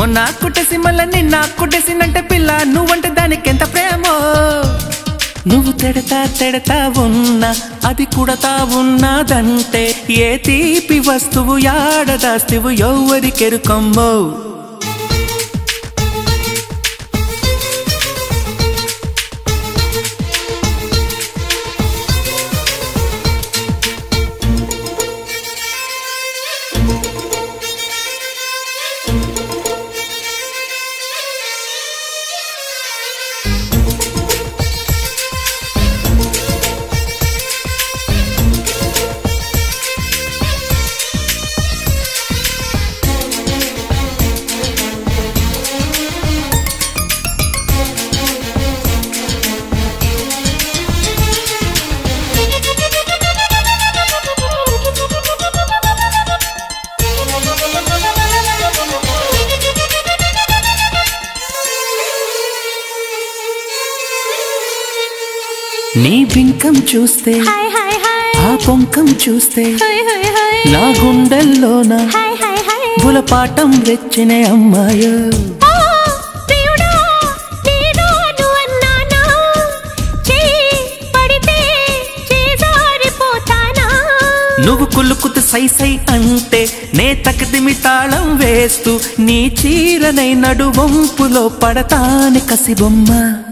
మొన్న కుట్టేసి మళ్ళా నిన్న కుట్టేసినంటే పిల్ల నువ్వంటే దానికి ఎంత ప్రేమో నువ్వు తెడతా తెడతా ఉన్నా అది కుడతా ఉన్నదంటే ఏ తీపి వస్తువు యాడదాస్తువు ఎవరికెరుకమ్మో నీ బింకం చూస్తే హాయ్ హాయ్ హాయ్ ఆ పొంకం చూస్తే హాయ్ హాయ్ హాయ్ నా గుండెల్లోన హాయ్ హాయ్ హాయ్ బులపాటం రెచ్చినే అమ్మాయో ఓ దేవుడా నేను అన్నానా చెయ్యి పడితే చేజారిపోతానా నువ్వు కులుకుతు సై సై అంటే నే తకదిమి తాళం వేస్తూ నీ చీరనై నడువంపులో పడతాని కసిబొమ్మ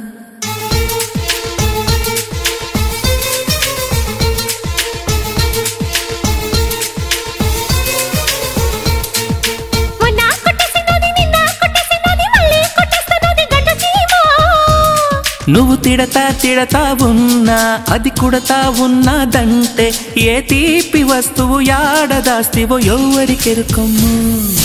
మొన్న కొట్టేసినది నిన్న కొట్టేసినది మళ్ళీ కొట్టేస్తున్నది గడ్డ చీమ నువ్వు తిడతా తిడతా ఉన్నా అది కుడతా ఉన్నదంటే ఏ తీపి వస్తువు యాడదాస్తివో ఎవరికెరుకమ్ము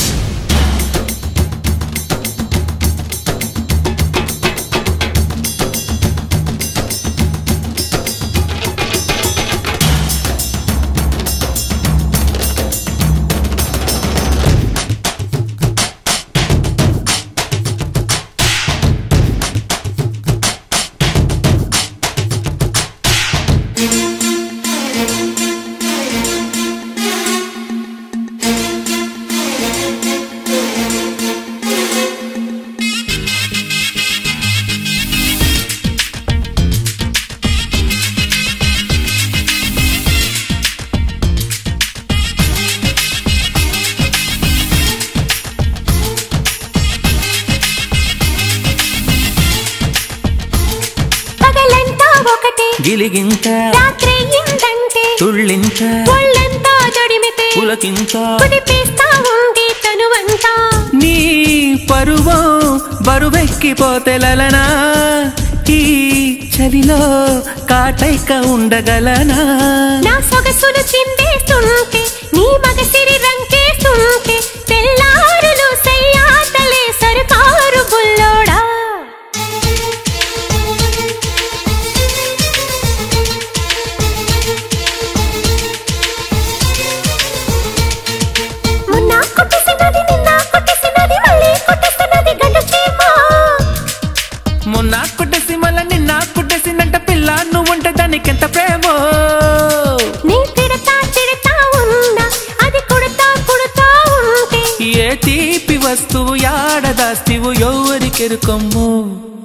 పగలంతా ఒకటే గిలిగింత రాత్రి ఇందంటే తుళ్ళింత ఒళ్ళంతా జడిమితే పులకింత కుదిపేస్తా ఉంది తనువంతా నీ పరువం బరువెక్కిపోతే లలనా ఈ చలిలో కాటైక ఉండగలనా నా సొగసులు చిందేస్తుంటే నీ మగసిరి రంకేస్తుంటే తెల్లారులు సయ్యాటలే సరుకారు బుల్లోడా మొన్న కొట్టేసినది నిన్న కొట్టేసినది మళ్ళీ కొట్టేస్తున్నది గంట చీమ మొన్న కుట్టేసి మళ్ళా నిన్న కుట్టేసినంట పిల్ల నువ్వుంటే దానికి ఎంత ప్రేమో నీ తిడతా తిడతా ఉన్నా అది కుడతా కుడతా ఉంటే ఏ తీపి వస్తువు యాడదాస్తివు ఎవరికెరుకమ్ము